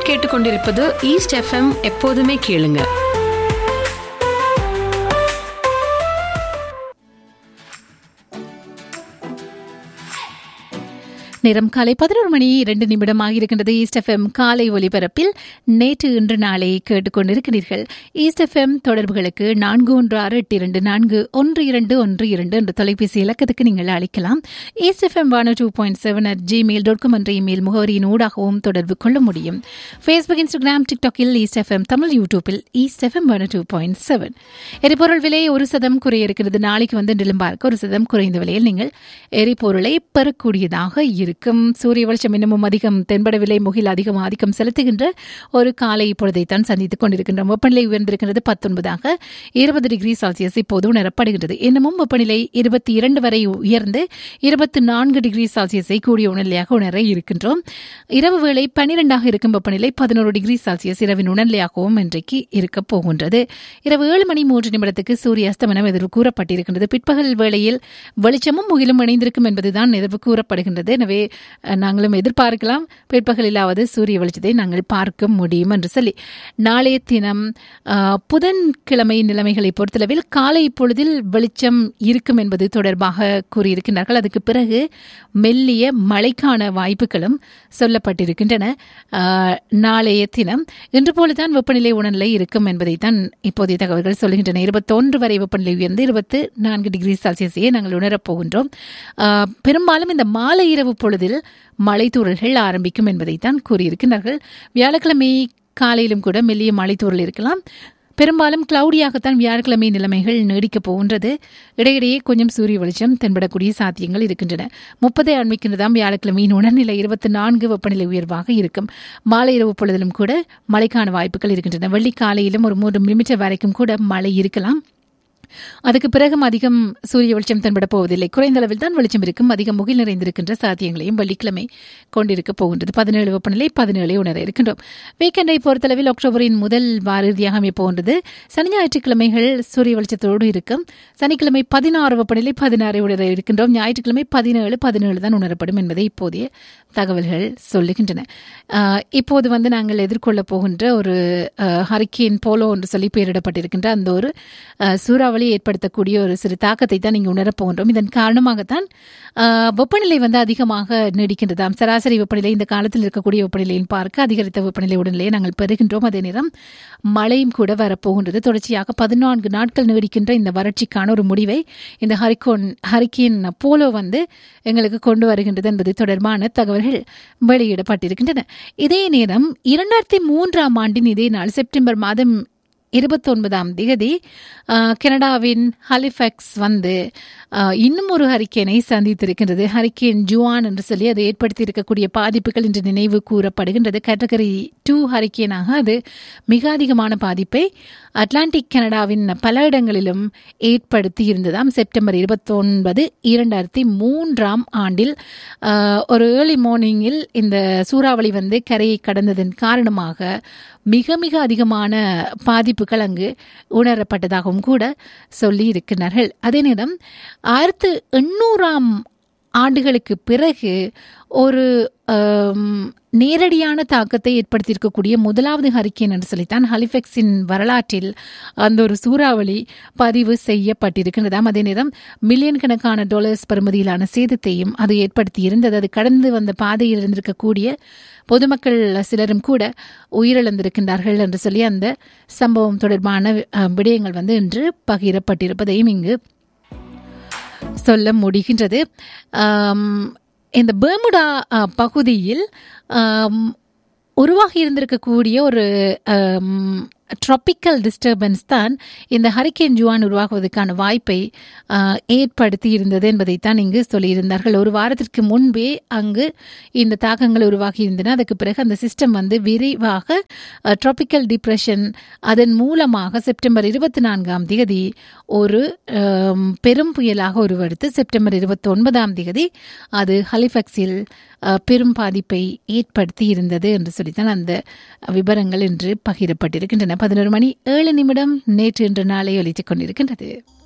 நீங்கள் கேட்டுக்கொண்டிருப்பது east FM எப்போதுமே கேளுங்க நேரம் காலை பதினோரு மணி இரண்டு நிமிடம் ஆகியிருக்கின்றது ஈஸ்ட் எஃப்எம் காலை ஒலிபரப்பில் நேற்று இன்று நாளை கேட்டுக்கொண்டிருக்கிறீர்கள் ஈஸ்ட் எஃப்எம் தொடர்புகளுக்கு நான்கு ஒன்று ஆறு எட்டு இரண்டு நான்கு ஒன்று இரண்டு ஒன்று இரண்டு என்ற தொலைபேசி இலக்கத்துக்கு நீங்கள் அழைக்கலாம் east FM one two point seven at gmail dot com என்ற இமெயில் முகவரியின் ஊடாகவும் தொடர்பு கொள்ள முடியும் ஃபேஸ்புக் இன்ஸ்டாகிராம் டிக்டாக்கில் ஈஸ்ட் எஃப்எம் தமிழ் யூடியூப்பில் east FM one two point seven எரிபொருள் விலை ஒரு சதம் குறைய இருக்கிறது நாளைக்கு வந்து நிலம்பார்க்க ஒரு சதம் குறைந்த விலையில் நீங்கள் எரிபொருளை பெறக்கூடியதாக இருக்கும் இருக்கும் சூரிய வெளிச்சம் இன்னமும் அதிகம் தென்படவில்லை முகில் அதிகம் ஆதிக்கம் செலுத்துகின்ற ஒரு காலை இப்பொழுதைத்தான் சந்தித்துக் கொண்டிருக்கின்றோம் வெப்பநிலை உயர்ந்திருக்கிறது பத்தொன்பதாக இருபது டிகிரி செல்சியஸ் இப்போது உணரப்படுகிறது இன்னமும் வெப்பநிலை இருபத்தி இரண்டு வரை உயர்ந்து இருபத்தி நான்கு டிகிரி செல்சியஸை கூடிய உணர்நிலையாக உணர இருக்கின்றோம் இரவு வேளை பனிரெண்டாக இருக்கும் வெப்பநிலை பதினோரு டிகிரி செல்சியஸ் இரவின் உணர்நிலையாகவும் இன்றைக்கு இருக்கப் போகின்றது இரவு ஏழு மணி மூன்று நிமிடத்துக்கு சூரிய அஸ்தமனம் எதிர்வு கூறப்பட்டிருக்கின்றது பிற்பகல் வேளையில் வெளிச்சமும் முகிலும் இணைந்திருக்கும் என்பதுதான் எதிர்வு கூறப்படுகின்றது எனவே நாங்களும் எதிர்பார்க்கலாம் பிற்பகலிலாவது சூரிய வெளிச்சத்தை நாங்கள் பார்க்க முடியும் என்று சொல்லி நாளைய தினம் புதன்கிழமை நிலைமைகளை பொறுத்தளவில் காலை பொழுதில் வெளிச்சம் இருக்கும் என்பது தொடர்பாக கூறியிருக்கின்றார்கள் அதுக்கு பிறகு மெல்லிய மழைக்கான வாய்ப்புகளும் சொல்லப்பட்டிருக்கின்றன நாளைய தினம் இன்று போலதான் வெப்பநிலை உணர்நிலை இருக்கும் என்பதைத்தான் இப்போதைய தகவல்கள் சொல்கின்றன இருபத்தொன்று வரை வெப்பநிலை உயர்ந்து இருபத்து நான்கு டிகிரி செல்சியஸையே நாங்கள் உணரப் போகின்றோம் பெரும்பாலும் இந்த மாலை இரவு பொழுதில் மழைத்தூறல்கள் ஆரம்பிக்கும் என்பதைத்தான் கூறியிருக்கிறார்கள் வியாழக்கிழமை காலையிலும் கூட மெல்லிய மழைத்தூறல் இருக்கலாம் பெரும்பாலும் கிளவுடியாகத்தான் வியாழக்கிழமை நிலைமைகள் நீடிக்கப் போகின்றது இடையிடையே கொஞ்சம் சூரிய வெளிச்சம் தென்படக்கூடிய சாத்தியங்கள் இருக்கின்றன முப்பதை அண்மிக்கின்றதாம் வியாழக்கிழமையின் உணர்நிலை இருபத்தி நான்கு வெப்பநிலை உயர்வாக இருக்கும் மாலை இரவு பொழுதிலும் கூட மழைக்கான வாய்ப்புகள் இருக்கின்றன வெள்ளி காலையிலும் ஒரு மூன்று மில்லிமீட்டர் வரைக்கும் கூட மழை இருக்கலாம் அதுக்கு பிறகும் அதிகம் சூரிய வெளிச்சம் தென்பட போவதில்லை குறைந்த அளவில் தான் வெளிச்சம் இருக்கும் அதிகம் முகில் நிறைந்திருக்கின்ற சாத்தியங்களையும் வெள்ளிக்கிழமை கொண்டிருக்க போகின்றது பதினேழு வெப்பநிலை பதினேழை உணர இருக்கின்றோம் வீக்கெண்டை பொறுத்தளவில் அக்டோபரின் முதல் வார இறுதியாக அமைய போகின்றது சனி ஞாயிற்றுக்கிழமைகள் சூரிய வெளிச்சத்தோடு இருக்கும் சனிக்கிழமை பதினாறு வெப்பநிலை பதினாறை உணர இருக்கின்றோம் ஞாயிற்றுக்கிழமை பதினேழு பதினேழு தான் உணரப்படும் என்பதை இப்போதைய தகவல்கள் சொல்லுகின்றன இப்போது வந்து நாங்கள் எதிர்கொள்ள போகின்ற ஒரு ஹரிக்கேன் போலோ என்று சொல்லி பெயரிடப்பட்டிருக்கின்ற அந்த ஒரு சூறாவளி ஏற்படுத்தக்கூடிய ஒரு சிறு தாக்கத்தை தான் இங்கு உணரப் போகின்றோம் இதன் காரணமாகத்தான் வெப்பநிலை வந்து அதிகமாக நீடிக்கின்றதாம் சராசரி வெப்பநிலை இந்த காலத்தில் இருக்கக்கூடிய வெப்பநிலையின் பார்க்க அதிகரித்த வெப்பநிலை உடல்நிலையை நாங்கள் பெறுகின்றோம் அதே நேரம் மழையும் கூட வரப்போகின்றது தொடர்ச்சியாக பதினான்கு நாட்கள் நீடிக்கின்ற இந்த வறட்சிக்கான ஒரு முடிவை இந்த ஹரிகோன் ஹரிக்கேன் போலோ வந்து எங்களுக்கு கொண்டு வருகின்றது என்பது தொடர்பான தகவல்கள் வெளியிடப்பட்டிருக்கின்றன இதே நேரம் இரண்டாயிரத்தி மூன்றாம் ஆண்டின் இதே நாள் செப்டம்பர் மாதம் இருபத்தொன்பதாம் திகதி கனடாவின் ஹாலிஃபேக்ஸ் வந்து இன்னும் ஒரு ஹரிக்கேனை சந்தித்திருக்கின்றது ஹரிக்கேன் ஜுவான் என்று சொல்லி அது ஏற்படுத்தி இருக்கக்கூடிய பாதிப்புகள் இன்று நினைவு கூறப்படுகின்றது கேட்டகரி டூ ஹரிக்கேனாக அது மிக அதிகமான பாதிப்பை அட்லாண்டிக் கனடாவின் பல இடங்களிலும் ஏற்படுத்தி இருந்ததாம் செப்டம்பர் இருபத்தொன்பது இரண்டாயிரத்தி மூன்றாம் ஆண்டில் ஒரு ஏர்லி மார்னிங்கில் இந்த சூறாவளி வந்து கரையை கடந்ததன் காரணமாக மிக மிக அதிகமான பாதிப்புகள் அங்கு உணரப்பட்டதாகவும் கூட சொல்லி இருக்கிறார்கள் அதே நேரம் ஆயிரத்து எண்ணூறாம் ஆண்டுகளுக்கு பிறகு ஒரு நேரடியான தாக்கத்தை ஏற்படுத்தியிருக்கக்கூடிய முதலாவது ஹரிக்கேன் என்று சொல்லித்தான் ஹலிஃபெக்ஸின் வரலாற்றில் அந்த ஒரு சூறாவளி பதிவு செய்யப்பட்டிருக்கின்றதாம் அதே நேரம் மில்லியன் கணக்கான டாலர்ஸ் பெறுமதியிலான சேதத்தையும் அது ஏற்படுத்தி இருந்தது அது கடந்து வந்த பாதையில் இருந்திருக்கக்கூடிய பொதுமக்கள் சிலரும் கூட உயிரிழந்திருக்கின்றார்கள் என்று சொல்லி அந்த சம்பவம் தொடர்பான விடயங்கள் வந்து இன்று பகிரப்பட்டிருப்பதையும் இங்கு சொல்ல முடிகின்றது இந்த பேர்முடா பகுதியில் உருவாகி இருந்திருக்கக்கூடிய ஒரு ட்ராபிக்கல் டிஸ்டர்பன்ஸ் தான் இந்த ஹரிக்கேன் ஜுவான் உருவாகுவதற்கான வாய்ப்பை ஏற்படுத்தி இருந்தது என்பதைத்தான் இங்கு சொல்லியிருந்தார்கள் ஒரு வாரத்திற்கு முன்பே அங்கு இந்த தாக்கங்கள் உருவாகி இருந்தன அதுக்கு பிறகு அந்த சிஸ்டம் வந்து விரைவாக ட்ராபிக்கல் டிப்ரெஷன் அதன் மூலமாக செப்டம்பர் இருபத்தி நான்காம் தேதி ஒரு பெரும் புயலாக உருவெடுத்து செப்டம்பர் இருபத்தி ஒன்பதாம் தேதி அது ஹலிஃபெக்ஸில் பெரும் பாதிப்பை ஏற்படுத்தி இருந்தது என்று சொல்லித்தான் அந்த விவரங்கள் இன்று பகிரப்பட்டிருக்கின்றன பதினோரு மணி ஏழு நிமிடம் நேற்று இன்று நாளை ஒலித்துக் கொண்டிருக்கின்றது